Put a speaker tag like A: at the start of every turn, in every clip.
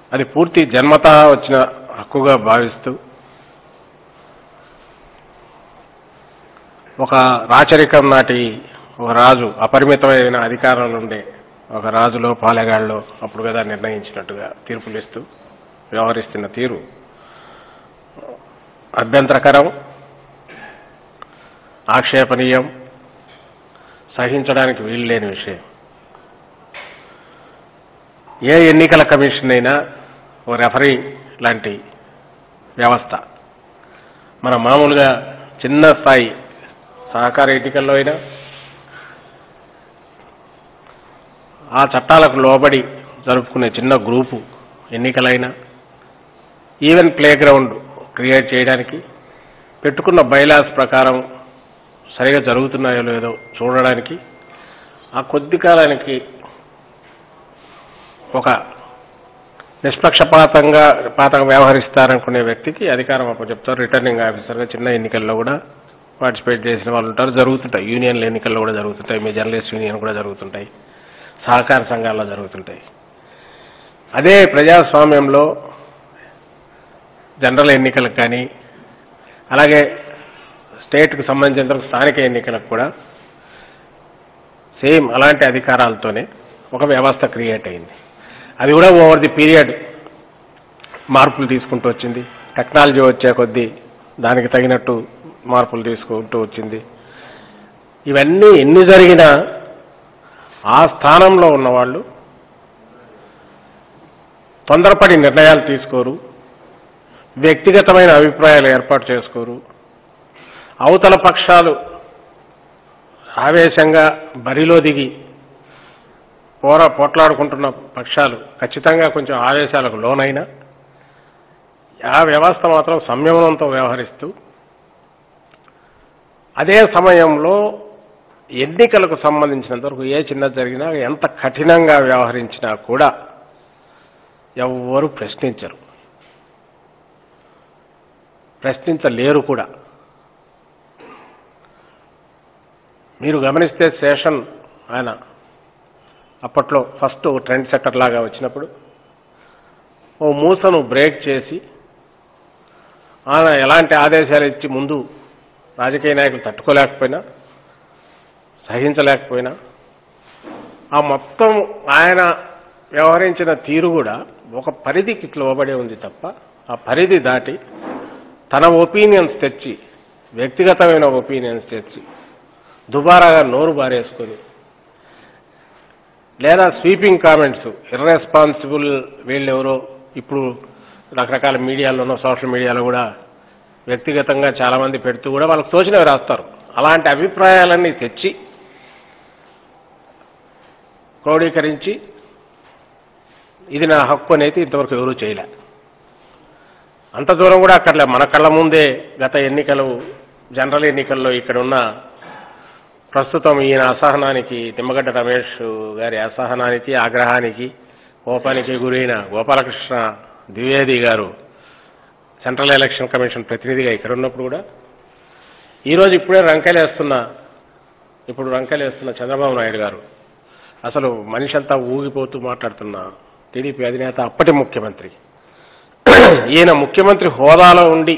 A: అది పూర్తి జన్మత వచ్చిన హక్కుగా భావిస్తూ ఒక రాచరికం నాటి ఒక రాజు అపరిమితమైన అధికారాలు ఉండే ఒక రాజులో పాలెగాళ్ళలో అప్పుడు కదా నిర్ణయించినట్టుగా తీర్పులు ఇస్తూ వ్యవహరిస్తున్న తీరు అభ్యంతరకరం ఆక్షేపణీయం సహించడానికి వీలు లేని విషయం ఏ ఎన్నికల కమిషన్ అయినా ఓ రెఫరీ లాంటి వ్యవస్థ మన మామూలుగా చిన్న స్థాయి సహకార ఎన్నికల్లో అయినా ఆ చట్టాలకు లోబడి జరుపుకునే చిన్న గ్రూపు ఎన్నికలైనా ఈవెన్ ప్లే గ్రౌండ్ క్రియేట్ చేయడానికి పెట్టుకున్న బైలాస్ ప్రకారం సరిగా జరుగుతున్నాయో లేదో చూడడానికి ఆ కొద్ది కాలానికి ఒక నిష్పక్షపాతంగా పాతంగా వ్యవహరిస్తారనుకునే వ్యక్తికి అధికారం అప్పచెప్తారు రిటర్నింగ్ ఆఫీసర్గా చిన్న ఎన్నికల్లో కూడా పార్టిసిపేట్ చేసిన వాళ్ళు ఉంటారు జరుగుతుంటాయి యూనియన్ల ఎన్నికల్లో కూడా జరుగుతుంటాయి మీ జర్నలిస్ట్ యూనియన్ కూడా జరుగుతుంటాయి సహకార సంఘాల్లో జరుగుతుంటాయి అదే ప్రజాస్వామ్యంలో జనరల్ ఎన్నికలకు కానీ అలాగే స్టేట్కి సంబంధించిన స్థానిక ఎన్నికలకు కూడా సేమ్ అలాంటి అధికారాలతోనే ఒక వ్యవస్థ క్రియేట్ అయింది అది కూడా ఓవర్ ది పీరియడ్ మార్పులు తీసుకుంటూ వచ్చింది టెక్నాలజీ వచ్చే కొద్దీ దానికి తగినట్టు మార్పులు తీసుకుంటూ వచ్చింది ఇవన్నీ ఎన్ని జరిగినా ఆ స్థానంలో ఉన్నవాళ్ళు తొందరపడి నిర్ణయాలు తీసుకోరు వ్యక్తిగతమైన అభిప్రాయాలు ఏర్పాటు చేసుకోరు అవతల పక్షాలు ఆవేశంగా బరిలో దిగి పోర పోట్లాడుకుంటున్న పక్షాలు ఖచ్చితంగా కొంచెం ఆవేశాలకు లోనైనా ఆ వ్యవస్థ మాత్రం సంయమనంతో వ్యవహరిస్తూ అదే సమయంలో ఎన్నికలకు సంబంధించినంతవరకు ఏ చిన్నది జరిగినా ఎంత కఠినంగా వ్యవహరించినా కూడా ఎవ్వరూ ప్రశ్నించరు ప్రశ్నించలేరు కూడా మీరు గమనిస్తే శేషన్ ఆయన అప్పట్లో ఫస్ట్ ఒక ట్రెండ్ సెట్టర్ లాగా వచ్చినప్పుడు ఓ మూసను బ్రేక్ చేసి ఆయన ఎలాంటి ఆదేశాలు ఇచ్చి ముందు రాజకీయ నాయకులు తట్టుకోలేకపోయినా సహించలేకపోయినా ఆ మొత్తం ఆయన వ్యవహరించిన తీరు కూడా ఒక పరిధికి లోబడే ఉంది తప్ప ఆ పరిధి దాటి తన ఒపీనియన్స్ తెచ్చి వ్యక్తిగతమైన ఒపీనియన్స్ తెచ్చి దుబారాగా నోరు బారేసుకొని లేదా స్వీపింగ్ కామెంట్స్ ఇర్రెస్పాన్సిబుల్ వీళ్ళెవరో ఇప్పుడు రకరకాల మీడియాలోనో సోషల్ మీడియాలో కూడా వ్యక్తిగతంగా చాలామంది పెడుతూ కూడా వాళ్ళకి తోచినవి రాస్తారు అలాంటి అభిప్రాయాలన్నీ తెచ్చి క్రోడీకరించి ఇది నా హక్కు అనేది ఇంతవరకు ఎవరూ చేయలే అంత దూరం కూడా అక్కర్లే మన కళ్ళ ముందే గత ఎన్నికలు జనరల్ ఎన్నికల్లో ఇక్కడ ఉన్న ప్రస్తుతం ఈయన అసహనానికి తిమ్మగడ్డ రమేష్ గారి అసహనానికి ఆగ్రహానికి కోపానికి గురైన గోపాలకృష్ణ ద్వివేది గారు సెంట్రల్ ఎలక్షన్ కమిషన్ ప్రతినిధిగా ఇక్కడ ఉన్నప్పుడు కూడా ఈరోజు ఇప్పుడే రంకెలేస్తున్న ఇప్పుడు రంకెలేస్తున్న చంద్రబాబు నాయుడు గారు అసలు మనిషి అంతా ఊగిపోతూ మాట్లాడుతున్న టీడీపీ అధినేత అప్పటి ముఖ్యమంత్రి ఈయన ముఖ్యమంత్రి హోదాలో ఉండి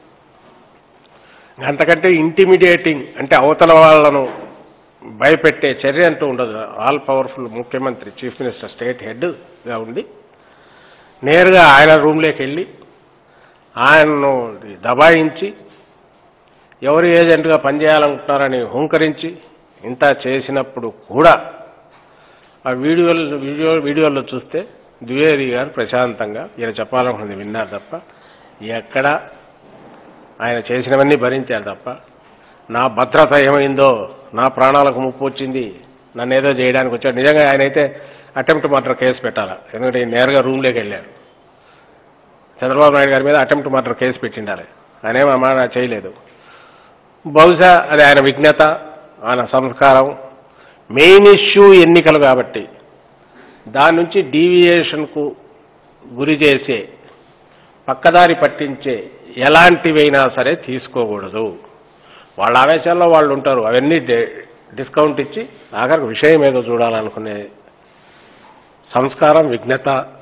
A: అంతకంటే ఇంటిమిడియేటింగ్ అంటే అవతల వాళ్ళను భయపెట్టే చర్య అంటూ ఉండదు ఆల్ పవర్ఫుల్ ముఖ్యమంత్రి చీఫ్ మినిస్టర్ స్టేట్ హెడ్గా ఉండి నేరుగా ఆయన రూమ్లోకి వెళ్ళి ఆయన్ను దబాయించి ఎవరు ఏజెంట్గా పనిచేయాలనుకుంటున్నారని హుంకరించి ఇంత చేసినప్పుడు కూడా ఆ వీడియోలు వీడియో వీడియోలో చూస్తే ద్వివేది గారు ప్రశాంతంగా ఈయన చెప్పాలనుకున్నది విన్నారు తప్ప ఎక్కడ ఆయన చేసినవన్నీ భరించారు తప్ప నా భద్రత ఏమైందో నా ప్రాణాలకు ముప్పు వచ్చింది నన్ను ఏదో చేయడానికి వచ్చాడు నిజంగా ఆయన అయితే అటెంప్ట్ మర్డర్ కేసు పెట్టాలి ఎందుకంటే ఈయన నేరుగా రూమ్లోకి వెళ్ళారు చంద్రబాబు నాయుడు గారి మీద అటెంప్ట్ మర్డర్ కేసు పెట్టిండాలి ఆయన ఏమో అమ్మా చేయలేదు బహుశా అది ఆయన విజ్ఞత ఆయన సంస్కారం మెయిన్ ఇష్యూ ఎన్నికలు కాబట్టి దాని నుంచి డీవియేషన్కు గురి చేసే పక్కదారి పట్టించే ఎలాంటివైనా సరే తీసుకోకూడదు వాళ్ళ ఆవేశాల్లో వాళ్ళు ఉంటారు అవన్నీ డి- డిస్కౌంట్ ఇచ్చి ఆఖరికి విషయం ఏదో చూడాలనుకునే సంస్కారం విఘ్నత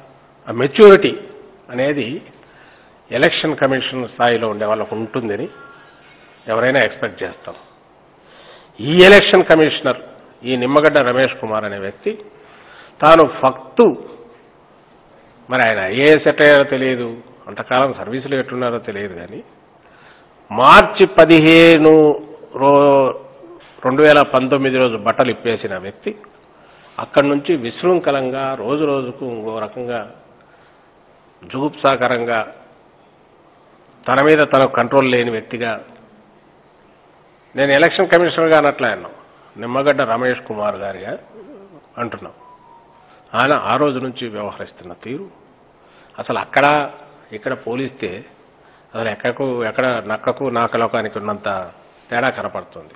A: ఆ మెచ్యూరిటీ అనేది ఎలక్షన్ కమిషన్ స్థాయిలో ఉండే వాళ్ళకు ఉంటుందని ఎవరైనా ఎక్స్పెక్ట్ చేస్తాం ఈ ఎలక్షన్ కమిషనర్ ఈ నిమ్మగడ్డ రమేష్ కుమార్ అనే వ్యక్తి తాను ఫక్తు మరి ఆయన ఐఏఎస్ ఎట్టయ్యారో తెలియదు అంతకాలం సర్వీసులు ఎట్టున్నారో తెలియదు కానీ మార్చి పదిహేను రో రెండు వేల పంతొమ్మిది రోజు బట్టలు ఇప్పేసిన వ్యక్తి అక్కడి నుంచి విశృంఖలంగా రోజు రోజుకు ఇంకో రకంగా జుగుప్సాకరంగా తన మీద తనకు కంట్రోల్ లేని వ్యక్తిగా నేను ఎలక్షన్ కమిషనర్గా అనట్లే అన్నాం నిమ్మగడ్డ రమేష్ కుమార్ గారిగా అంటున్నాం ఆయన ఆ రోజు నుంచి వ్యవహరిస్తున్న తీరు అసలు అక్కడ ఇక్కడ పోలిస్తే అసలు ఎక్కకు ఎక్కడ నక్కకు నాకలోకానికి ఉన్నంత తేడా కనపడుతుంది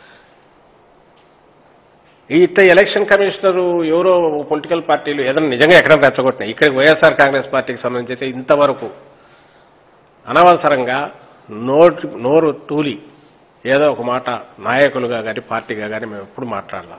A: ఈ ఇట్ట ఎలక్షన్ కమిషనరు ఎవరో పొలిటికల్ పార్టీలు ఏదైనా నిజంగా ఎక్కడ రెచ్చగొట్టినాయి ఇక్కడికి వైఎస్ఆర్ కాంగ్రెస్ పార్టీకి సంబంధించి అయితే ఇంతవరకు అనవసరంగా నోటు నోరు తూలి ఏదో ఒక మాట నాయకులుగా కానీ పార్టీగా కానీ మేము ఎప్పుడు మాట్లాడాల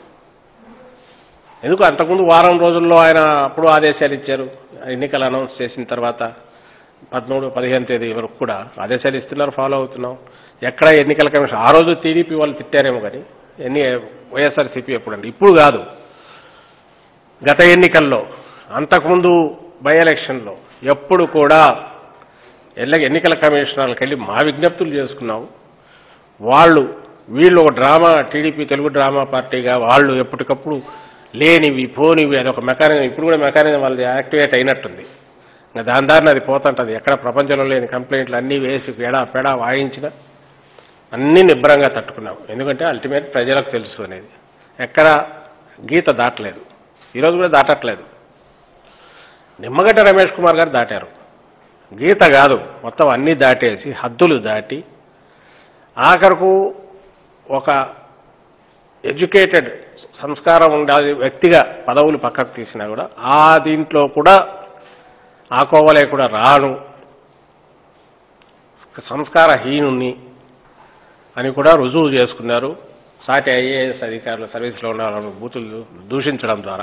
A: ఎందుకు అంతకుముందు వారం రోజుల్లో ఆయన అప్పుడు ఆదేశాలు ఇచ్చారు ఎన్నికలు అనౌన్స్ చేసిన తర్వాత పదమూడు పదిహేను తేదీ వరకు కూడా ఆదేశాలు ఇస్తున్నారు ఫాలో అవుతున్నాం ఎక్కడ ఎన్నికల కమిషన్ ఆ రోజు టీడీపీ వాళ్ళు తిట్టారేమో కానీ ఎన్ని వైఎస్ఆర్సీపీ ఎప్పుడండి ఇప్పుడు కాదు గత ఎన్నికల్లో అంతకుముందు బై ఎలక్షన్లో ఎప్పుడు కూడా ఎల్ల ఎన్నికల కమిషనర్లకు వెళ్ళి మా విజ్ఞప్తులు చేసుకున్నాం వాళ్ళు వీళ్ళు ఒక డ్రామా టీడీపీ తెలుగు డ్రామా పార్టీగా వాళ్ళు ఎప్పటికప్పుడు లేనివి పోనివి అది ఒక మెకానిజం ఇప్పుడు కూడా మెకానిజం వాళ్ళది యాక్టివేట్ అయినట్టుంది ఇంకా దాని దారిని అది పోతుంటుంది ఎక్కడ ప్రపంచంలో లేని కంప్లైంట్లు అన్నీ వేసి పేడా పేడా వాయించిన అన్నీ నిబ్బరంగా తట్టుకున్నాం ఎందుకంటే అల్టిమేట్ ప్రజలకు తెలుసు అనేది ఎక్కడ గీత దాటలేదు ఈరోజు కూడా దాటట్లేదు నిమ్మగడ్డ రమేష్ కుమార్ గారు దాటారు గీత కాదు మొత్తం అన్నీ దాటేసి హద్దులు దాటి ఆఖరకు ఒక ఎడ్యుకేటెడ్ సంస్కారం ఉండాలి వ్యక్తిగా పదవులు పక్కకు తీసినా కూడా ఆ దీంట్లో కూడా ఆ కోవలే కూడా రాను సంస్కారహీనుణ్ణి అని కూడా రుజువు చేసుకున్నారు సాటి ఐఏఎస్ అధికారుల సర్వీస్లో ఉన్న వాళ్ళను బూతులు దూషించడం ద్వారా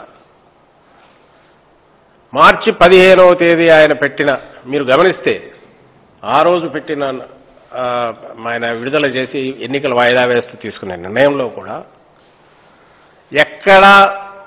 A: మార్చి పదిహేనవ తేదీ ఆయన పెట్టిన మీరు గమనిస్తే ఆ రోజు పెట్టిన ఆ, ఆయన విడుదల చేసి ఎన్నికల వాయిదా వేస్తూ తీసుకునే నిర్ణయంలో కూడా ఎక్కడా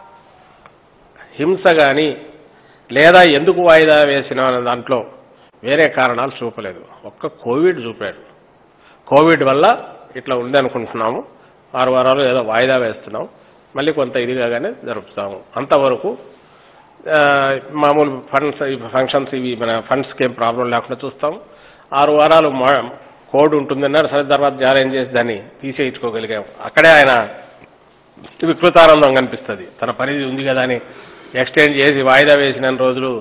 A: హింస కానీ లేదా ఎందుకు వాయిదా వేసిన అనే దాంట్లో వేరే కారణాలు చూపలేదు ఒక్క కోవిడ్ చూపాడు కోవిడ్ వల్ల ఇట్లా ఉంది అనుకుంటున్నాము ఆరు వారాలు ఏదో వాయిదా వేస్తున్నాం మళ్ళీ కొంత ఇదిగానే జరుపుతాము అంతవరకు ఆ, మామూలు ఫండ్స్ ఫంక్షన్స్ ఇవి మన ఫండ్స్కి ఏం ప్రాబ్లం లేకుండా చూస్తాం ఆరు వారాలు మా కోడ్ ఉంటుందన్నారు సరే తర్వాత జాయిన్ చేసి దాన్ని తీసేయించుకోగలిగాం అక్కడే ఆయన వికృతానందం కనిపిస్తుంది తన పరిధి ఉంది కదా అని ఎక్స్చేంజ్ చేసి వాయిదా వేసిన రోజులు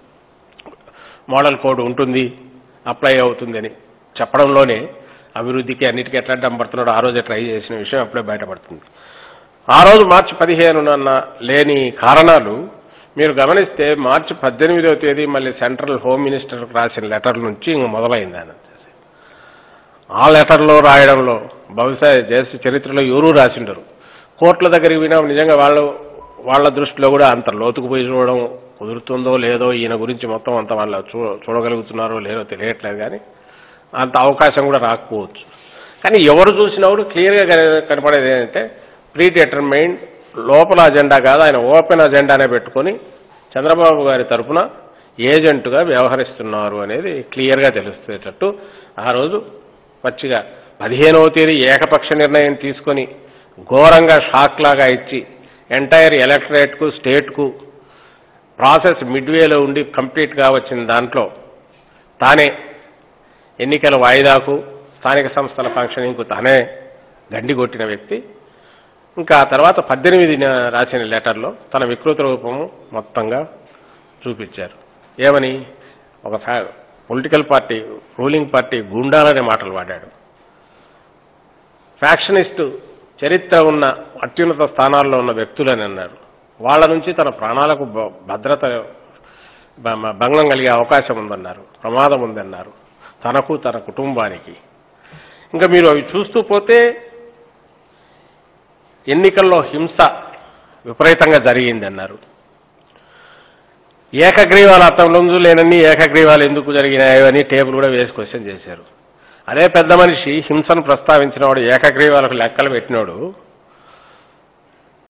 A: మోడల్ కోడ్ ఉంటుంది అప్లై అవుతుంది అని చెప్పడంలోనే అభివృద్ధికి అన్నిటికీ ఎట్లా అడ్డం పడుతున్నాడో ఆ రోజే ట్రై చేసిన విషయం అప్పుడే బయటపడుతుంది ఆ రోజు మార్చి పదిహేనున లేని కారణాలు మీరు గమనిస్తే మార్చి పద్దెనిమిదవ తేదీ మళ్ళీ సెంట్రల్ హోమ్ మినిస్టర్కి రాసిన లెటర్ నుంచి ఇంక మొదలైంది ఆయన ఆ లెటర్లో రాయడంలో బహుశా దేశ చరిత్రలో ఎవరూ రాసిండరు కోర్టుల దగ్గరికి పోయినా నిజంగా వాళ్ళు వాళ్ళ దృష్టిలో కూడా అంత లోతుకు పోయి చూడడం కుదురుతుందో లేదో ఈయన గురించి మొత్తం అంత వాళ్ళు చూ చూడగలుగుతున్నారో లేదో తెలియట్లేదు కానీ అంత అవకాశం కూడా రాకపోవచ్చు కానీ ఎవరు చూసినప్పుడు క్లియర్గా కన- కనపడేది ఏంటంటే ప్రీ డిటర్మైండ్ లోపల అజెండా కాదు ఆయన ఓపెన్ అజెండానే పెట్టుకొని చంద్రబాబు గారి తరఫున ఏజెంటుగా వ్యవహరిస్తున్నారు అనేది క్లియర్గా తెలుస్తేటట్టు ఆ రోజు పచ్చిగా పదిహేనవ తేదీ ఏకపక్ష నిర్ణయం తీసుకొని ఘోరంగా షాక్ లాగా ఇచ్చి ఎంటైర్ ఎలక్టరేట్కు స్టేట్కు ప్రాసెస్ మిడ్వేలో ఉండి కంప్లీట్గా వచ్చిన దాంట్లో తానే ఎన్నికల వాయిదాకు స్థానిక సంస్థల ఫంక్షనింగ్కు తానే గండి కొట్టిన వ్యక్తి ఇంకా ఆ తర్వాత పద్దెనిమిదిన రాసిన లెటర్లో తన వికృత రూపము మొత్తంగా చూపించారు ఏమని ఒక ఫ్యా పొలిటికల్ పార్టీ రూలింగ్ పార్టీ గుండాలనే మాటలు వాడాడు ఫ్యాక్షనిస్టు చరిత్ర ఉన్న అత్యున్నత స్థానాల్లో ఉన్న వ్యక్తులని అన్నారు వాళ్ళ నుంచి తన ప్రాణాలకు భ- భద్రత బ- మ- భంగం కలిగే అవకాశం ఉందన్నారు ప్రమాదం ఉందన్నారు తనకు తన కుటుంబానికి ఇంకా మీరు అవి చూస్తూ పోతే ఎన్నికల్లో హింస విపరీతంగా జరిగిందన్నారు ఏకగ్రీవాలు అర్థంలో లేనన్ని ఏకగ్రీవాలు ఎందుకు జరిగినాయో అని టేబుల్ కూడా వేసి క్వశ్చన్ చేశారు అదే పెద్ద మనిషి హింసను ప్రస్తావించినవాడు ఏకగ్రీవాలకు లెక్కలు పెట్టినోడు